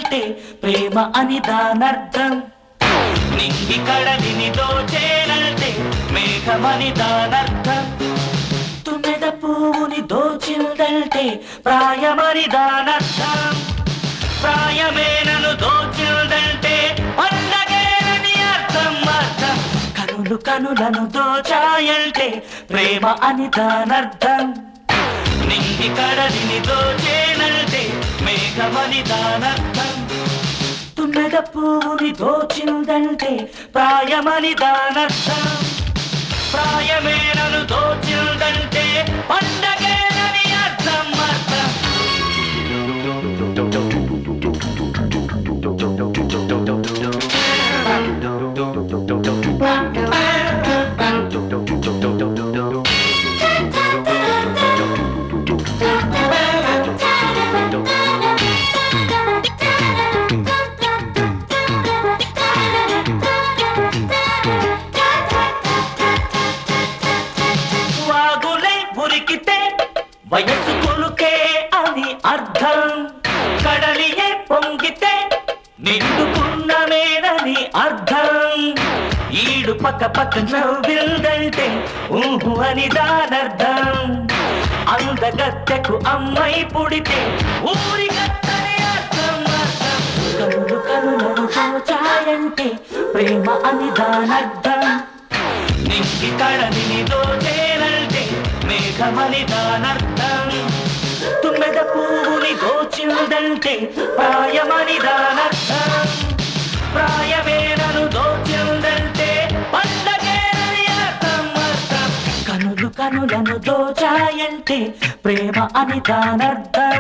దోచిల్దంటే ప్రేమ అని దానర్థం నింగి కడలిని దోచేనంటే మేఘమని దానర్థం తుమ్మెద పువ్వుని దోచిల్దంటే ప్రాయమని దానర్థం ప్రాయమే నన్ను దోచిల్దంటే పండగేనని అర్థం అర్థం కనులు కనులను దోచాయంటే ప్రేమ అని దానర్థం నింగి కడలిని దోచేనంటే మేఘమని దానర్థం తుమ్మెద పువ్వుని దోచిందంటే ప్రాయమని దానర్థం ప్రాయమే నన్ను దోచిందంటే పండగేనని అర్థం అర్థం వాగులై ఉరికితే వయసు కొలుకే అని అర్థం కడలియే పొంగితే నిండుకున్నమేనని అర్థం ఈడు పక్క పక్క నవ్విందంటే ఊహు అని దానర్థం అందగత్తెకు అమ్మై పుడితే ఊరి గత్తని అర్థం అర్థం కనులు కనులను దోచాయంటే ప్రేమ అని దానర్థం నింగి కడలిని దోచేనంటే మేఘమని దానర్థం తుమ్మెద పువ్వుని దోచిందంటే ప్రాయమని దానర్థం ప్రాయమేనను దోచిందంటే పండగేనని అర్థం అర్థం కనులు కనులను దోచాయంటే ప్రేమ అని దానర్థం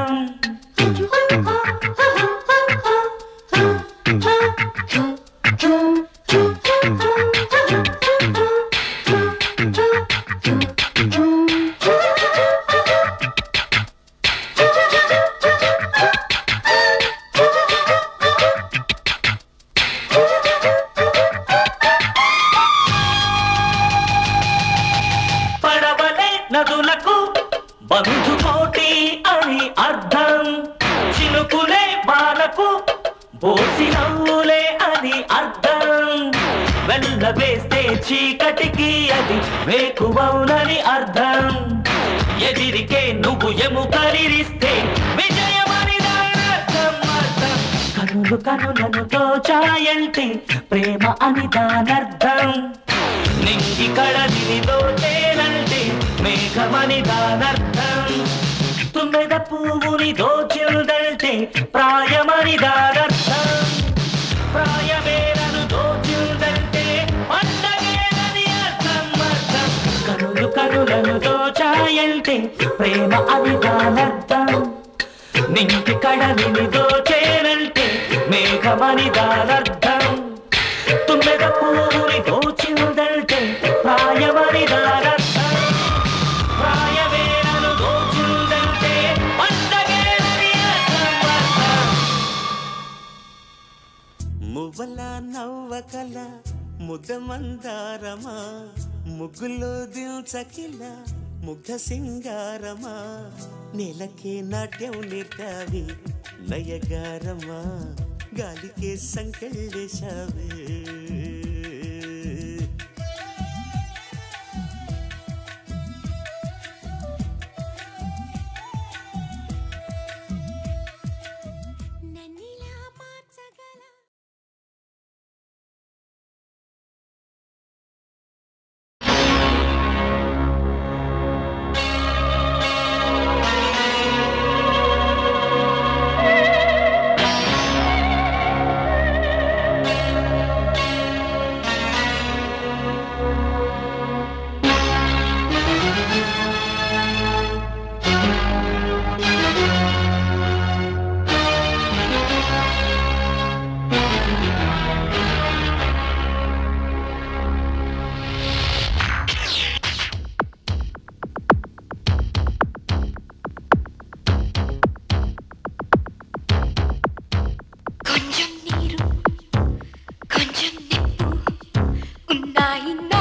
పడవలే నదులకు బంధుకోటి అని అర్థం చినుకులే బాలకు బోసి నవ్వులే అని అర్థం వెళ్ళ వేస్తే చీకటికి అది వేకువౌనని అర్థం ఎదిరికే నువ్వు ఎముకరిస్తే విజయమని దానర్థం అర్థం కనులు కనులను దోచాయంటే ప్రేమ అని దానర్థం నింగి కడలిని దోచేనంటే మేఘమని దానర్థం తుమ్మెద పువ్వుని దోచిల్దంటే ప్రాయమని దానర్థం ప్రాయమేనను దోచిల్దంటే పండగేనని అర్థం అర్థం కనులు కనులను దోచాయంటే ప్రేమ అని దానర్థం నింగి కడలిని దోచేనంటే మేఘమని దానర్థం తుమ్మెద పువ్వుని దోచిందంటే ప్రాయమని దానర్థం ప్రాయమేనను దోచిందంటే పండగేనని అర్థం అర్థం మువ్వల నవ్వకల ముద్ద మందారమా ముగ్గులో దిల్చకిల ముగ్ధ సింగారమా నెలకే నాట్యం నేర్పావి నయగారమా గాలికే సంకెళ్ళేశావే నన్నిలా మార్చగల కొంచెం నీరు కొంచెం నిప్పు ఉన్నాయి నా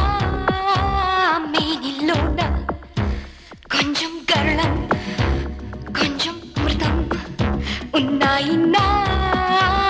మేనిలోన కొంచెం గరళం కొంచెం మృతం ఉన్నాయి నా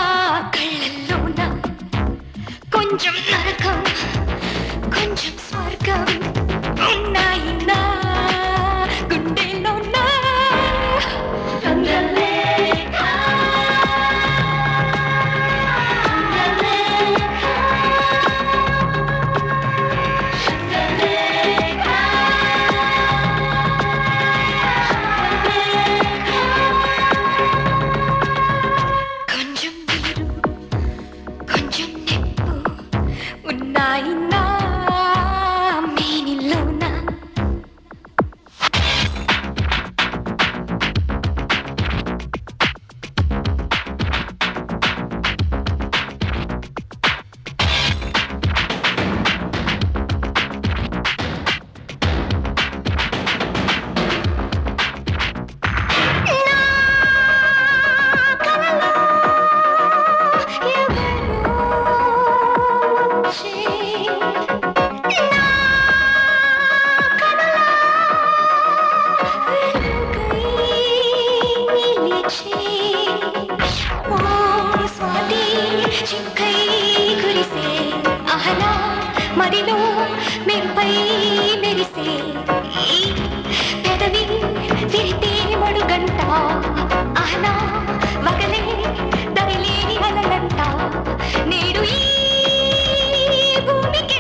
మెరుపై మెరిసే ఈ పెదవి విరితే మడుగంట ఆహనా వగలే దరిలేని అలలంట నేడు ఈ భూమికే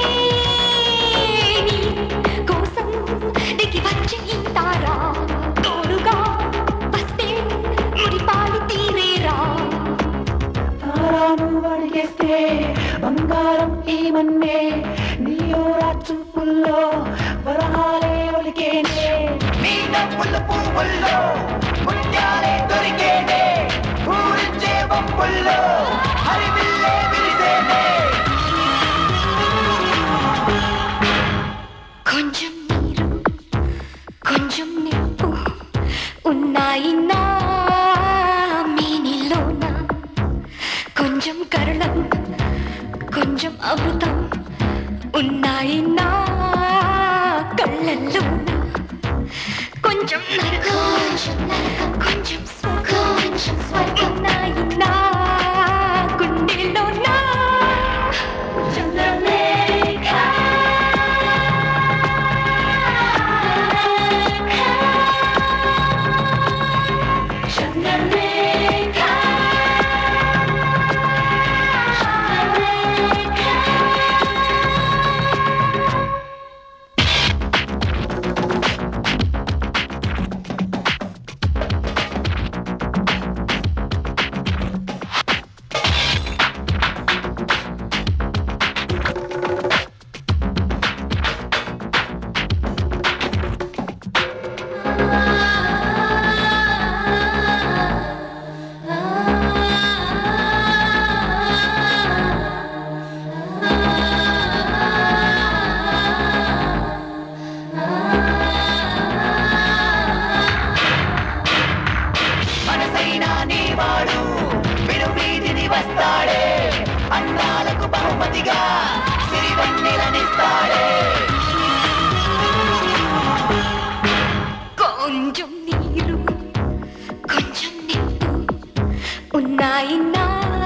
నీ కోసం దిగి వచ్చి ఇంతారా తోడుగా వస్తే మురిపాలు తీరేరా తారాను అడిగేస్తే బంగారం ఏమన్నే నీయోరా చూపుల్లో వరహాలే ఒలికేనే నీ నవ్వుల పువ్వుల్లో ముత్యాలే దొరికేనే ఊరించే బొప్పుల్లో హరివిల్లే విరిసేనే కొంచెం నీరు కొంచెం నిప్పు ఉన్నాయి నా మేనిలోన కొంచెం కరళం కొంచెం అమృతం ఉన్నాయి నా కళ్ళల్లోన కొంచెం నరకం కొంచెం స్వర్గం కొంచెం స్వర్గం ఉన్నాయి నా గుండెలోన చంద్రలేఖ మనసైనా నీవాడు విడువీధిని వస్తాడే అందాలకు బహుమతిగా సిరివన్నెలనిస్తాడే కొంచెం నీరు కొంచెం నిప్పు ఉన్నాయి నా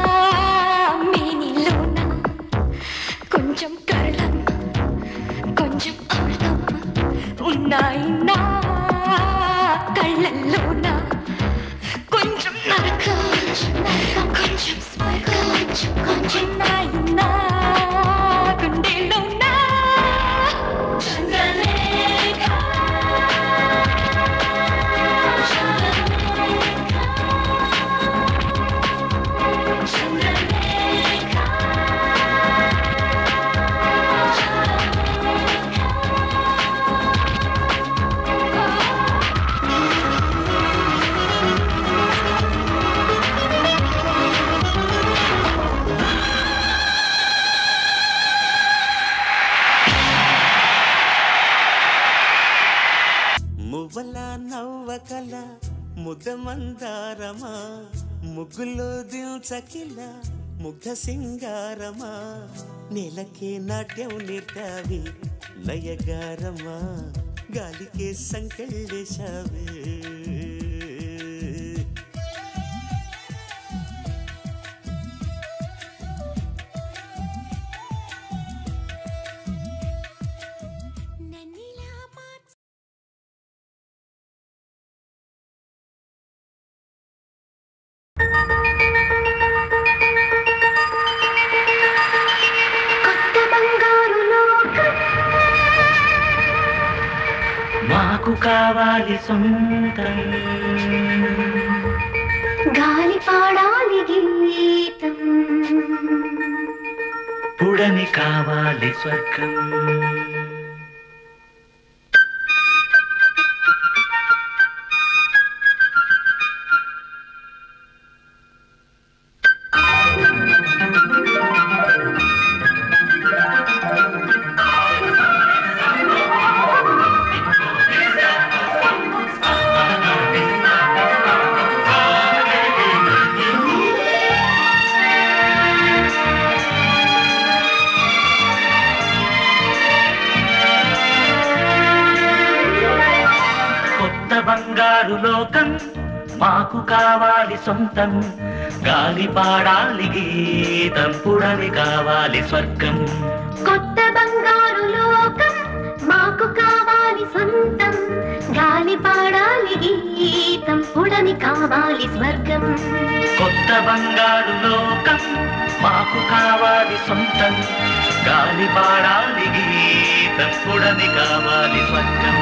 మేనిలోన కొంచెం కరళం కొంచెం అమృతం ఉన్నాయి నా కళ్ళల్లోన కొంచెం నరకం కొంచెం స్వర్గం కొంచెం కొంచెం ఉన్నాయి నా గుండెలోన చంద్రలేఖ మువ్వల నవ్వకల ముద్దమందారమా ముగ్గులో దిల్చకిల ముగ్ధ సింగారమా నెలకే నాట్యం నేర్పావి లయగారమా గాలికే సంకెళ్ళేశావే నన్నిలా మార్చ కొత్త బంగారు లోకం మాకు కావాలి సొంతం గాలి పాడాలి గీతం పుడని కావాలి స్వర్గం కొత్త బంగారు లోకం మాకు కావాలి సొంతం గాలి పాడాలి గీతం పుడని కావాలి స్వర్గం కొత్త బంగారు కావాలి స్వర్గం కొత్త బంగారు లోకం మాకు కావాలి సొంతం గాలి పాడాలి గీతం పుడని కావాలి స్వర్గం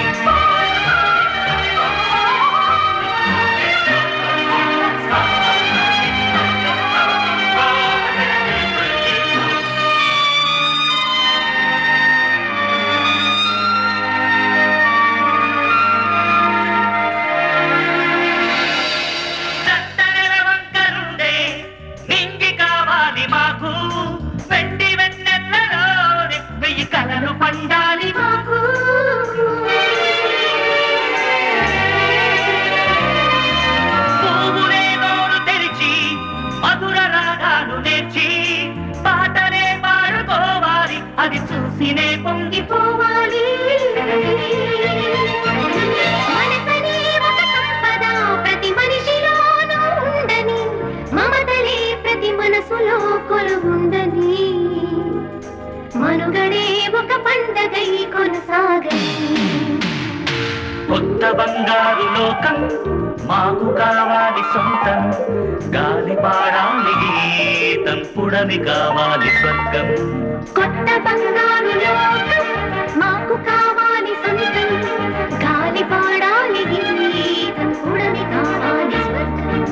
చట్టనెల వంకరుండే నింగి కావాలి మాకు వెండి వెన్నెల్లలోని వెయ్యి కలలు పండాలి మాకు పువ్వులే నోరు తెరిచి మధుర రాగాలు నేర్చి పాటలే పాడుకోవాలి అది చూసినే పొంగిపోవాలి మనసనే ఒక సంపద ప్రతి మనిషిలోనూ ఉందని మమతలే ప్రతి మనసులో కొలువుందని మనుగడే ఒక పండగై కొనసాగని కొత్త బంగారు లోకం మాకు కావాలి సొంతం గాలి పాడాలి గీతం పుడమి కావాలి స్వర్గం కొత్త బంగారు లోకం మాకు కావాలి సొంతం గాలి పాడాలి గీతం ఉడమి కావాలి స్వర్గం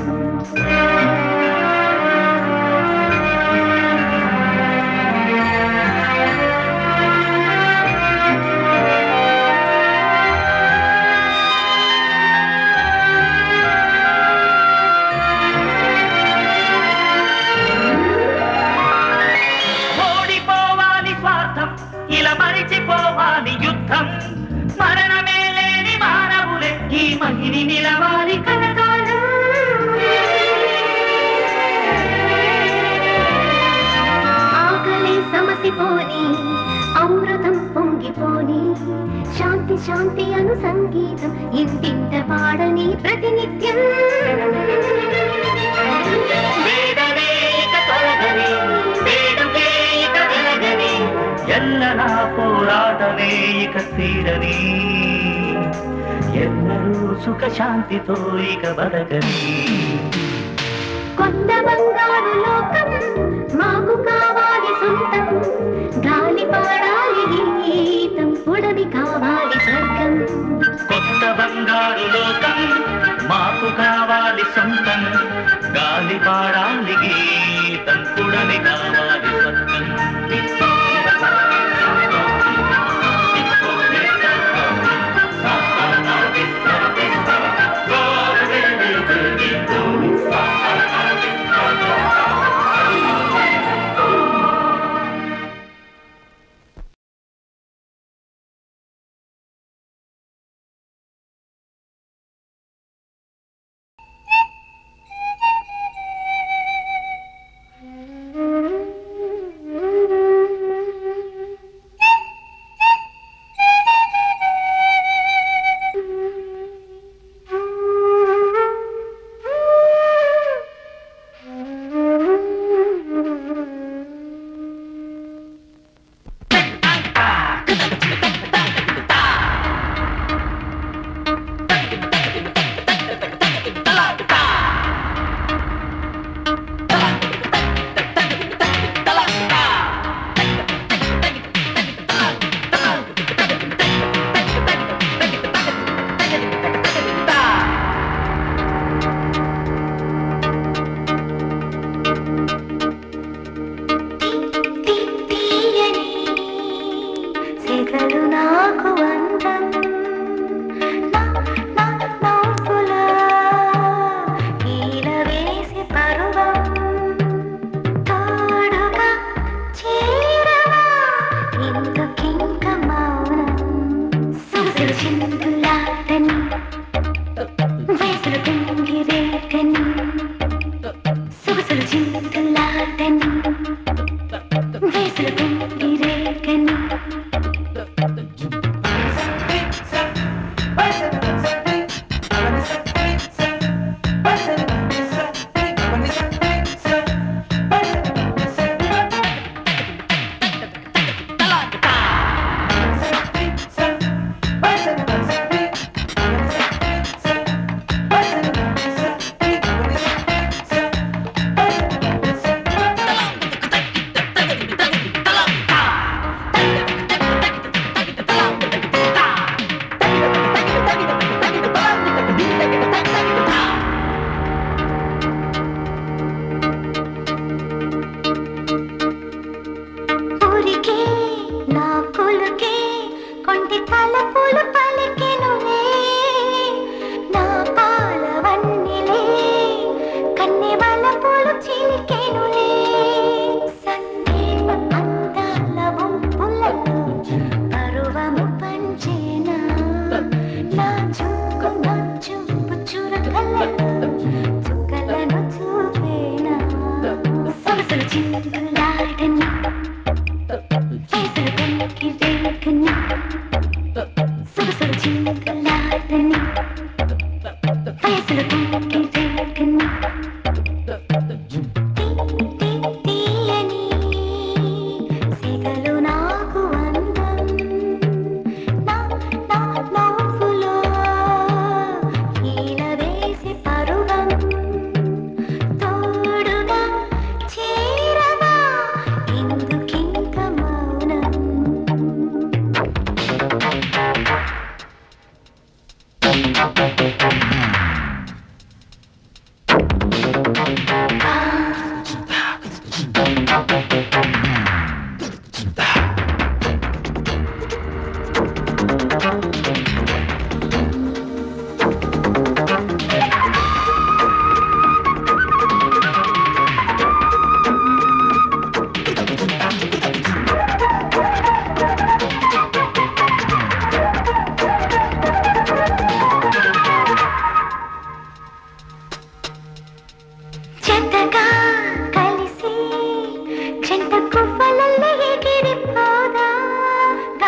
ఓడిపోవాలి స్వార్థం ఇలా మరిచిపోవాలి యుద్ధం మరణమే లేని మానవులే ఈ మహిని నిలవాలి కలకాలం ఆకలి సమసిపోని అమృతం పొంగిపోని శాంతి శాంతి అను సంగీతం ఇంటింట పాడని ప్రతినిత్యం వేదనే ఇక తొలగని వేడుకే ఇక వెలగని ఎల్లనా పోరాటమే ఇక తీరని ఎన్నడూ సుఖ శాంతితో ఇక బతకని కొత్త బంగారు లోకం మాకు కావాలి సొంతం గాలి పాడాలి గీతం ఉడమి కావాలి స్వర్గం కొత్త బంగారు లోకం మాకు కావాలి సొంతం గాలి పాడాలి గీతం పుడమి కావాలి స్వర్గం తీయని సెగలు నాకు అందం నా నా నవ్వులా ఈల వేసి పరువం తోడుగా చేరవా ఇందుకింక మౌనం సొగసులు చిందులాటని వయసులు కుంగిరేటని సొగసులు చిందులాటని వయసులు కుంగిరేటని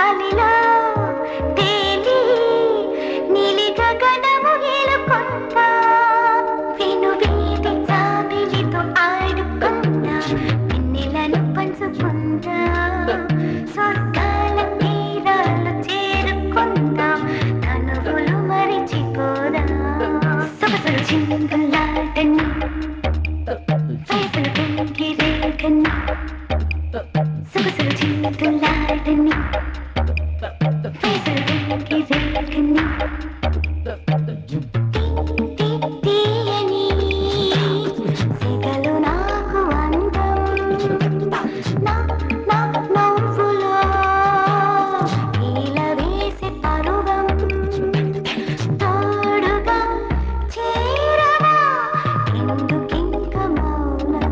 గాలిలో తేలి నీలి గగనము ఏలుకొందా విను వీధి చాబిలితో ఆడుకుందా వెన్నెలను పంచుకుందా స్వర్గాల తీరాలు చేరుకుందాం తనువులు మరిచిపోదా సొగసులు చిందులాటని వయసులు పొంగి రేగని సొగసులు చిందులాటని వయసులు పొంగి రేగని తీయని సిగలు నాకు అందం నా నా నవ్వులో ఈల వేసే పరువం తోడుగా చేరవా ఎందుకింక మౌనం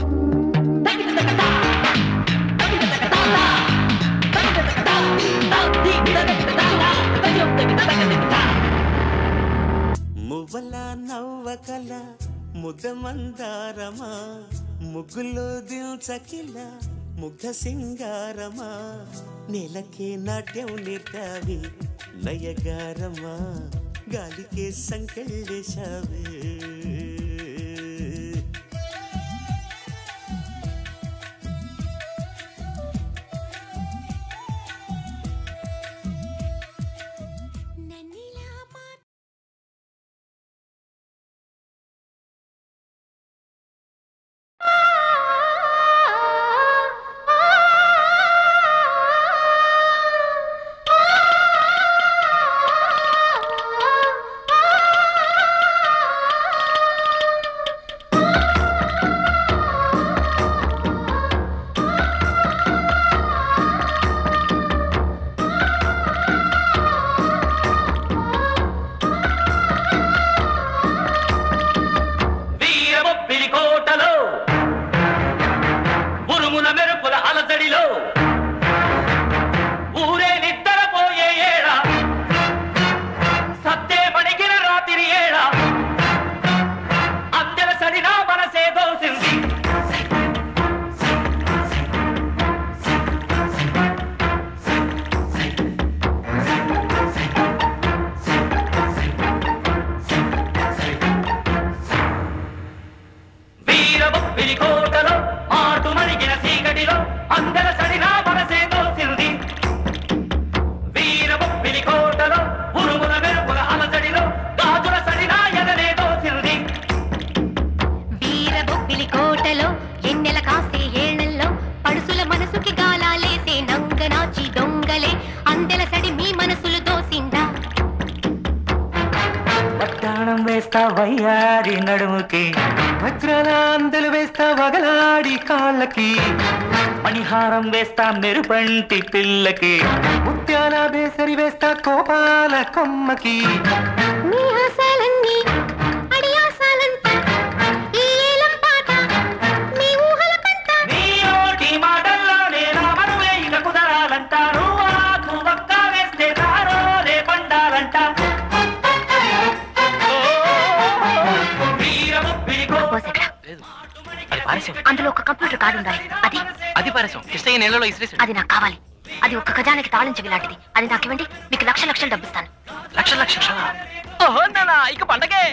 మువ్వల నవ్వకల ముద్ద మందారమా ముగ్గులో దిల్చకిల ముగ్ధ సింగారమా నెలకే నాట్యం నేర్పావి నయగారమా గాలికే సంకెళ్ళేశావే వీరమొప్పిలి కోటలో ఉరుముల మెరుపుల అలజడిలో ఊరే నిద్రపోయే ఏడ సత్తే పడిగిన రాత్రి ఏడ అందెల సడినా మనసే దోసింది వీరమొప్పిలి కోటలో మాటు మణిగిన చీకటిలో అందెల సడినా మనసే దోసింది వీరమొప్పిలి కోటలో ఉరుముల మెరుపుల అలజడిలో గాజుల సడినా ఎదనే దోసింది వీరబొబ్బిలి కోటలో ఎన్నెల కాసే ఏళ్లలో పడుసుల మనసుకి గాలాలేసే నంగనాచి దొంగలే అందెల సడి మీ మనసులు దోసిందా వడ్డాణం వేస్తా వయ్యారి నడుముకి వజ్రాల అందలు వేస్తా వగలాడి కాళ్ళకి మణిహారం వేస్తా మెరుపంటి పిల్లకి ముత్యాల బేసరి వేస్తా కోపాల కొమ్మకి మీ ఆశాలన్నీ అడి ఆశాలంట ఈ ఏలం పాట మీ ఊహల పంట నీ ఓటి మాటల్లోనే నా మనువే ఇక కుదరాలంటారు ఆకు ఒక్క వేస్తే నారో రే పండాలంట వీరముప్పిడి పోస్ ఎక్కడ? అది పారసం అందులో ఒక కంప్యూటర్ కార్డు ఉండాలి అది అది పారసం కృష్ణయ్య నెలలో ఇసిరేసాడు అది నాకు కావాలి అది ఒక్క ఖజానాకి తాళం చెవి లాంటిది అది నాకు ఇవ్వండి మీకు లక్ష లక్షలు డబ్బిస్తాను లక్ష లక్ష ఓహో నానా ఇక పండగే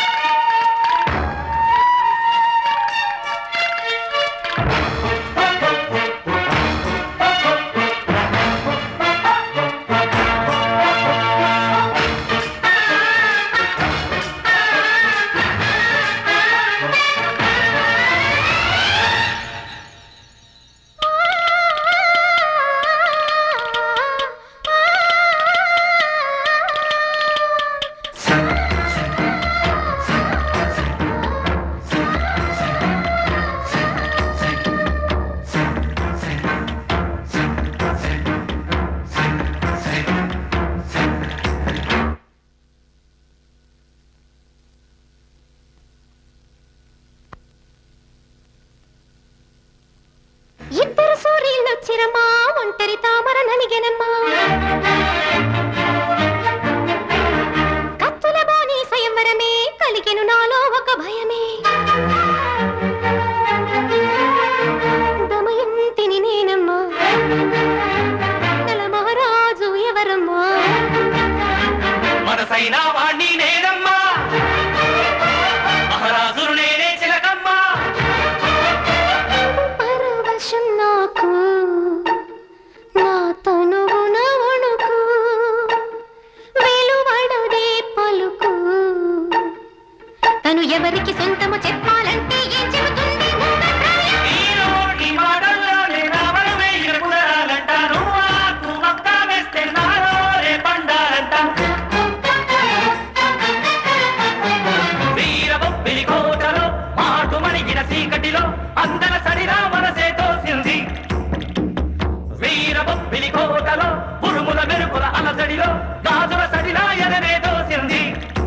ఓ ఒంటరి తామర నలిగెనమ్మా కత్తుల బోని స్వయంవరమే కలిగెను నాలో ఒక భయమే దమయంతిని నేనమ్మా నల మహారాజు ఎవరమ్మా మనసైన వాణ్ణి నేనమ్మా మహారాజులు నేనే చిలకమ్మా పరవశం నాకు నా తనువున వణుకు వెలువడదే పలుకు తను ఎవరికి సొంతము చెప్పాలంటే ఏం చెబుతుంది మూగప్రాయం? ఈరోటి మాటల్లోనే నా మనమే ఇక కుదరాలంటాను ఆకు మక్క వేస్తే నాలో రే పండాలంట వీరబొబ్బిలి కోటలో మాటు మణిగిన చీకటిలో అందర సడిరా మనసే తోసింది వీరబొబ్బిలి కోటలో ఉరుముల మెరుపుల అలసడిలో గాజుల సడిలా ఎదనే తోసింది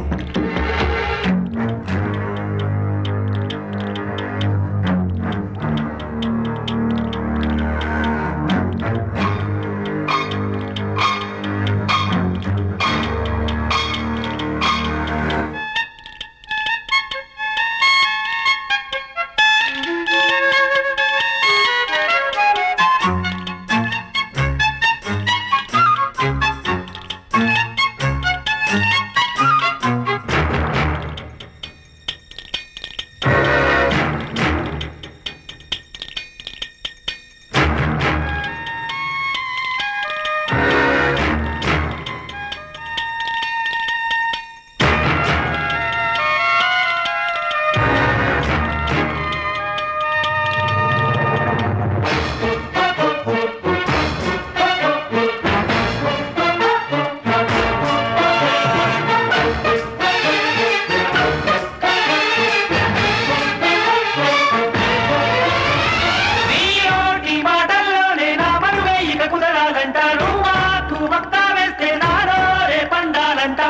నీలోటి మాటల్లోనే నా మనువే ఇక కుదరాలంటారు మాకు వక్త వేస్తే నాలో రే పండాలంట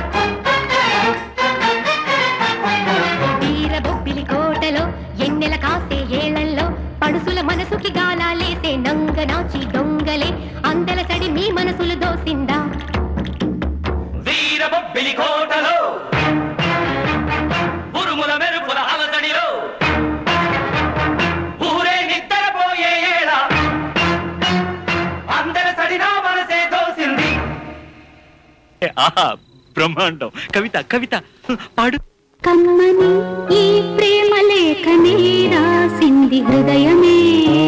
వీరబొబ్బిలి కోటలో ఎన్నెల కాసే ఏళ్లలో పడుసుల మనసుకి గాలాలేసే నంగనాచి దొంగలే అందల సడి మీ మనసులు దోసిందా వీరబొబ్బిలి కోటలో ఉరుముల మెరుపుల అలసడిలో ఊరే నిద్రపోయే ఏళ అందరి సడినా మనసే తోసింది ఆహా బ్రహ్మాండం కవిత కవిత పాడు కమ్మని ఈ ప్రేమ లేఖనే రాసింది హృదయమే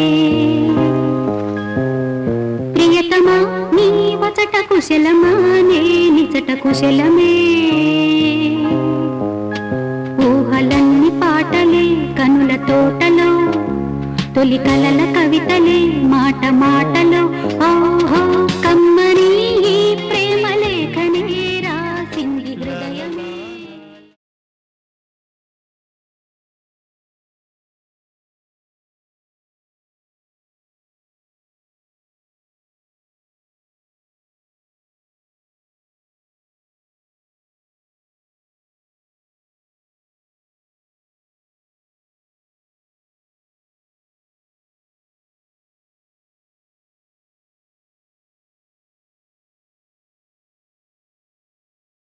ప్రియతమా నీ వచట కుశలమా నే నిచట కుశలమే ఊహలన్ని పాటలే కనుల తోటలో తొలి కలల కవితలే మాట మాటలో ఓహో కమ్మ